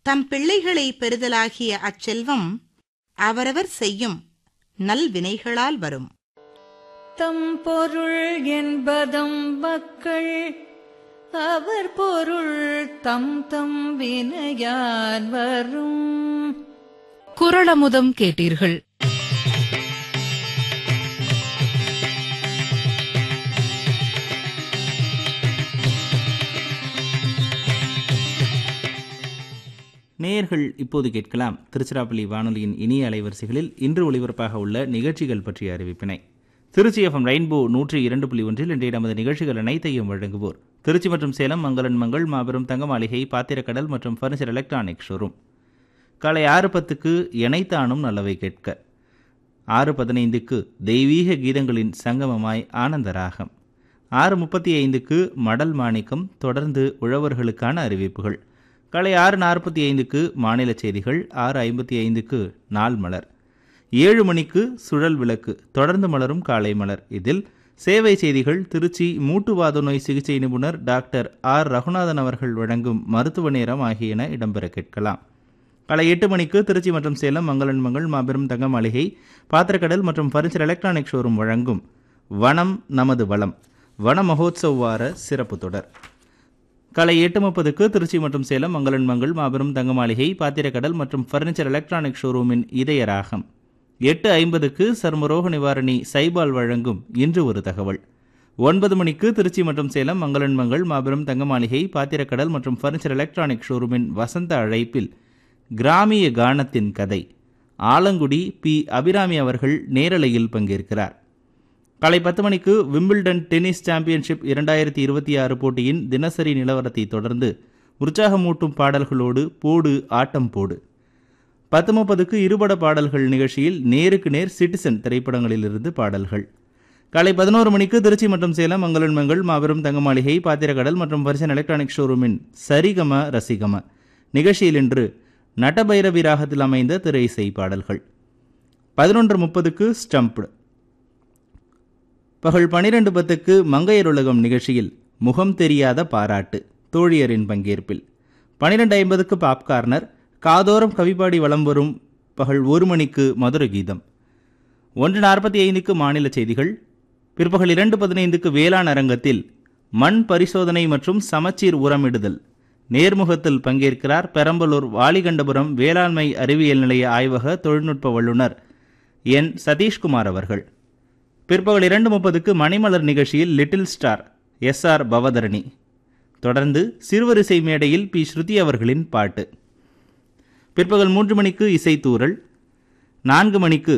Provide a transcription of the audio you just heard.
தம் பிள்ளைகளை பெறுதலாகிய அச்செல்வம் அவரவர் செய்யும் நல்வினைகளால் வரும் தம் பொருள் என்பதம் மக்கள் அவர் பொருள் தம் தம் வினையான் வரும் குரளமுதம் கேட்டீர்கள் நேயர்கள் இப்போது கேட்கலாம் திருச்சிராப்பள்ளி வானொலியின் இனிய அலைவரிசைகளில் இன்று ஒளிபரப்பாக உள்ள நிகழ்ச்சிகள் பற்றிய அறிவிப்பினை திருச்சி எஃப்எம் ரெயின்போ நூற்றி இரண்டு புள்ளி ஒன்றில் இன்றைய நமது நிகழ்ச்சிகள் அனைத்தையும் வழங்குவோர் திருச்சி மற்றும் சேலம் மங்களன் மங்கள் மாபெரும் தங்க மாளிகை பாத்திரக்கடல் மற்றும் ஃபர்னிச்சர் எலக்ட்ரானிக் ஷோரூம் காலை ஆறு பத்துக்கு இணைத்தானும் நல்லவை கேட்க ஆறு பதினைந்துக்கு தெய்வீக கீதங்களின் சங்கமமாய் ஆனந்த ராகம் ஆறு முப்பத்தி ஐந்துக்கு மடல் மாணிக்கம் தொடர்ந்து உழவர்களுக்கான அறிவிப்புகள் காலை ஆறு நாற்பத்தி ஐந்துக்கு மாநில செய்திகள் ஆறு ஐம்பத்தி ஐந்துக்கு நாள் மலர் ஏழு மணிக்கு சுழல் விளக்கு தொடர்ந்து மலரும் காலை மலர் இதில் சேவை செய்திகள் திருச்சி மூட்டுவாத நோய் சிகிச்சை நிபுணர் டாக்டர் ஆர் ரகுநாதன் அவர்கள் வழங்கும் மருத்துவ நேரம் ஆகியன இடம்பெற கேட்கலாம் காலை எட்டு மணிக்கு திருச்சி மற்றும் சேலம் மங்களன் மங்கள் மாபெரும் தங்க மாளிகை பாத்திரக்கடல் மற்றும் பரிசர் எலக்ட்ரானிக் ஷோரூம் வழங்கும் வனம் நமது வளம் வன மகோத்சவ் வார சிறப்பு தொடர் காலை எட்டு முப்பதுக்கு திருச்சி மற்றும் சேலம் மங்களன் மங்கள் மாபெரும் தங்க மாளிகை பாத்திரக்கடல் மற்றும் ஃபர்னிச்சர் எலக்ட்ரானிக் ஷோரூமின் இதய ராகம் எட்டு ஐம்பதுக்கு சர்மரோக நிவாரணி சைபால் வழங்கும் இன்று ஒரு தகவல் ஒன்பது மணிக்கு திருச்சி மற்றும் சேலம் மங்களன் மங்கள் மாபெரும் தங்க மாளிகை பாத்திரக்கடல் மற்றும் ஃபர்னிச்சர் எலக்ட்ரானிக் ஷோரூமின் வசந்த அழைப்பில் கிராமிய கானத்தின் கதை ஆலங்குடி பி அபிராமி அவர்கள் நேரலையில் பங்கேற்கிறார் காலை பத்து மணிக்கு விம்பிள்டன் டென்னிஸ் சாம்பியன்ஷிப் இரண்டாயிரத்தி இருபத்தி ஆறு போட்டியின் தினசரி நிலவரத்தை தொடர்ந்து உற்சாகமூட்டும் பாடல்களோடு போடு ஆட்டம் போடு பத்து முப்பதுக்கு இருபட பாடல்கள் நிகழ்ச்சியில் நேருக்கு நேர் சிட்டிசன் திரைப்படங்களிலிருந்து பாடல்கள் காலை பதினோரு மணிக்கு திருச்சி மற்றும் சேலம் மங்களன் மங்கள் மாபெரும் தங்க மாளிகை பாத்திரக்கடல் மற்றும் பரிசன் எலக்ட்ரானிக் ஷோரூமின் சரிகம ரசிகம நிகழ்ச்சியில் இன்று நட்டபைரவி ராகத்தில் அமைந்த திரை இசை பாடல்கள் பதினொன்று முப்பதுக்கு ஸ்டம்ப்டு பகல் பனிரெண்டு பத்துக்கு மங்கையருலகம் நிகழ்ச்சியில் முகம் தெரியாத பாராட்டு தோழியரின் பங்கேற்பில் பனிரெண்டு ஐம்பதுக்கு பாப்கார்னர் காதோரம் கவிப்பாடி வலம் வரும் பகல் ஒரு மணிக்கு மதுர கீதம் ஒன்று நாற்பத்தி ஐந்துக்கு மாநில செய்திகள் பிற்பகல் இரண்டு பதினைந்துக்கு வேளாண் அரங்கத்தில் மண் பரிசோதனை மற்றும் சமச்சீர் உரமிடுதல் நேர்முகத்தில் பங்கேற்கிறார் பெரம்பலூர் வாலிகண்டபுரம் வேளாண்மை அறிவியல் நிலைய ஆய்வக தொழில்நுட்ப வல்லுநர் என் சதீஷ்குமார் அவர்கள் பிற்பகல் இரண்டு முப்பதுக்கு மணிமலர் நிகழ்ச்சியில் little star S R Bhavatharini தொடர்ந்து சிறுவரிசை மேடையில் பி ஸ்ருதி அவர்களின் பாட்டு பிற்பகல் மூன்று மணிக்கு இசைத்தூரல் நான்கு மணிக்கு